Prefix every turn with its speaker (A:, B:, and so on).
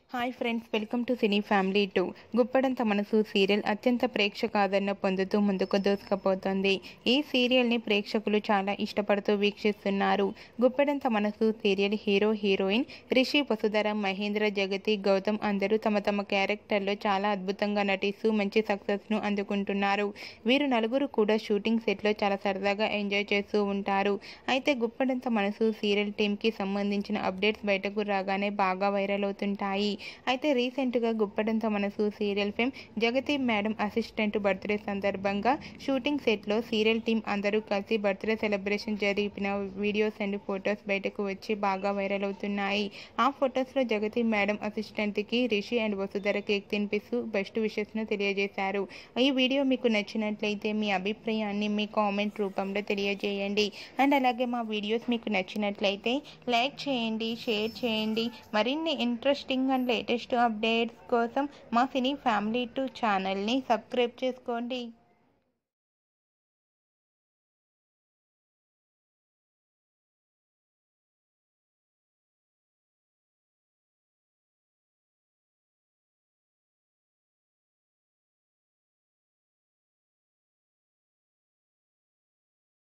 A: hi friends welcome to cine family two Guppedantha Manasu serial అత్యంత ప్రేక్షకాదరణ పొందుతూ ముందుకు దూసుకుపోతుంది ఈ సీరియల్ని ప్రేక్షకులు చాలా ఇష్టపడుతూ వీక్షిస్తున్నారు Guppedantha Manasu serial hero heroine Rishi Vasudhara Mahendra Jagathi Gautam అందరూ తమ తమ క్యారెక్టర్లో చాలా అద్భుతంగా నటిస్తూ మంచి సక్సెస్ను అందుకుంటున్నారు వీరు నలుగురు కూడా షూటింగ్ సెట్లో చాలా సరదాగా ఎంజాయ్ చేస్తూ ఉంటారు అయితే గుప్పడంత మనసు సీరియల్ టీంకి సంబంధించిన అప్డేట్స్ బయటకు రాగానే బాగా వైరల్ అవుతుంటాయి అయితే రీసెంట్గా Guppedantha Manasu serial fame Jagathi madam assistant birthday సందర్భంగా షూటింగ్ సెట్లో సీరియల్ టీం అందరూ కలిసి బర్త్డే సెలబ్రేషన్ జరిపిన వీడియోస్ అండ్ ఫొటోస్ బయటకు వచ్చి బాగా వైరల్ అవుతున్నాయి ఆ ఫొటోస్లో జగతి మేడం అసిస్టెంట్కి రిషి అండ్ వసుధర కేక్ తినిపిస్తూ బెస్ట్ విషెస్ను తెలియజేశారు ఈ వీడియో మీకు నచ్చినట్లయితే మీ అభిప్రాయాన్ని మీ కామెంట్ రూపంలో తెలియజేయండి అండ్ అలాగే మా వీడియోస్ మీకు నచ్చినట్లయితే లైక్ చేయండి షేర్ చేయండి మరిన్ని ఇంట్రెస్టింగ్ అండ్ లేటెస్ట్ అప్డేట్స్ కోసం మా సినీ ఫ్యామిలీ టూ ఛానల్ని సబ్స్క్రైబ్ చేసుకోండి